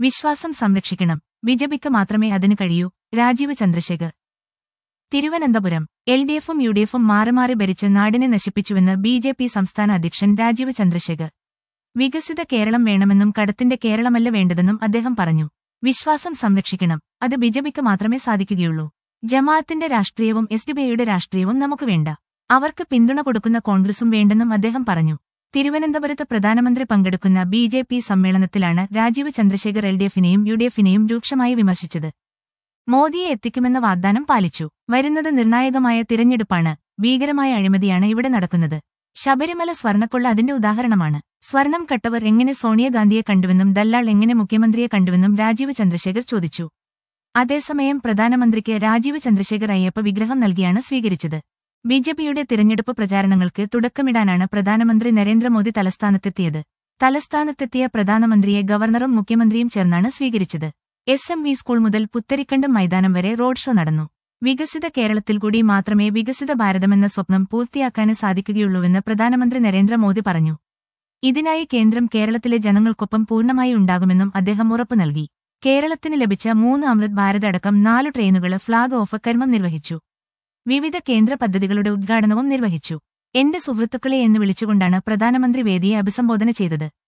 വിശ്വാസം സംരക്ഷിക്കണം ബിജെപിക്ക് മാത്രമേ അതിന് കഴിയൂ രാജീവ് ചന്ദ്രശേഖർ തിരുവനന്തപുരം എൽ ഡി എഫും യു ഡി എഫും മാറി മാറി ഭരിച്ച് നാടിനെ നശിപ്പിച്ചുവെന്ന് ബി ജെ പി സംസ്ഥാന അധ്യക്ഷൻ രാജീവ് ചന്ദ്രശേഖർ വികസിത കേരളം വേണമെന്നും കടത്തിന്റെ കേരളമല്ല വേണ്ടതെന്നും അദ്ദേഹം പറഞ്ഞു വിശ്വാസം സംരക്ഷിക്കണം അത് ബിജെപിക്ക് മാത്രമേ സാധിക്കുകയുള്ളൂ ജമാഅത്തിന്റെ രാഷ്ട്രീയവും എസ് ഡി ബിയുടെ രാഷ്ട്രീയവും നമുക്ക് വേണ്ട അവർക്ക് പിന്തുണ കൊടുക്കുന്ന കോൺഗ്രസും വേണ്ടെന്നും അദ്ദേഹം പറഞ്ഞു തിരുവനന്തപുരത്ത് പ്രധാനമന്ത്രി പങ്കെടുക്കുന്ന ബി ജെ പി സമ്മേളനത്തിലാണ് രാജീവ് ചന്ദ്രശേഖർ എൽ ഡി എഫിനെയും യു ഡി എഫിനെയും രൂക്ഷമായി വിമർശിച്ചത് മോദിയെ എത്തിക്കുമെന്ന വാഗ്ദാനം പാലിച്ചു വരുന്നത് നിർണായകമായ തിരഞ്ഞെടുപ്പാണ് ഭീകരമായ അഴിമതിയാണ് ഇവിടെ നടക്കുന്നത് ശബരിമല സ്വർണക്കൊള്ള അതിന്റെ ഉദാഹരണമാണ് സ്വർണം കട്ടവർ എങ്ങനെ സോണിയാഗാന്ധിയെ കണ്ടുവെന്നും ദല്ലാൾ എങ്ങനെ മുഖ്യമന്ത്രിയെ കണ്ടുവെന്നും രാജീവ് ചന്ദ്രശേഖർ ചോദിച്ചു അതേസമയം പ്രധാനമന്ത്രിക്ക് രാജീവ് ചന്ദ്രശേഖർ അയ്യപ്പ വിഗ്രഹം നൽകിയാണ് സ്വീകരിച്ചത് ബിജെപിയുടെ തിരഞ്ഞെടുപ്പ് പ്രചാരണങ്ങൾക്ക് തുടക്കമിടാനാണ് പ്രധാനമന്ത്രി നരേന്ദ്രമോദി തലസ്ഥാനത്തെത്തിയത് തലസ്ഥാനത്തെത്തിയ പ്രധാനമന്ത്രിയെ ഗവർണറും മുഖ്യമന്ത്രിയും ചേർന്നാണ് സ്വീകരിച്ചത് എസ് എം വി സ്കൂൾ മുതൽ പുത്തരിക്കണ്ടം മൈതാനം വരെ റോഡ് ഷോ നടന്നു വികസിത കേരളത്തിൽ കൂടി മാത്രമേ വികസിത ഭാരതമെന്ന സ്വപ്നം പൂർത്തിയാക്കാന് സാധിക്കുകയുള്ളൂവെന്ന് പ്രധാനമന്ത്രി നരേന്ദ്രമോദി പറഞ്ഞു ഇതിനായി കേന്ദ്രം കേരളത്തിലെ ജനങ്ങൾക്കൊപ്പം പൂർണ്ണമായി ഉണ്ടാകുമെന്നും അദ്ദേഹം ഉറപ്പു നൽകി കേരളത്തിന് ലഭിച്ച മൂന്ന് അമൃത് ഭാരത് അടക്കം നാലു ട്രെയിനുകൾ ഫ്ളാഗ് ഓഫ് കർമ്മം നിർവഹിച്ചു വിവിധ കേന്ദ്ര പദ്ധതികളുടെ ഉദ്ഘാടനവും നിർവഹിച്ചു എന്റെ സുഹൃത്തുക്കളെ എന്ന് വിളിച്ചുകൊണ്ടാണ് പ്രധാനമന്ത്രി വേദിയെ അഭിസംബോധന ചെയ്തത്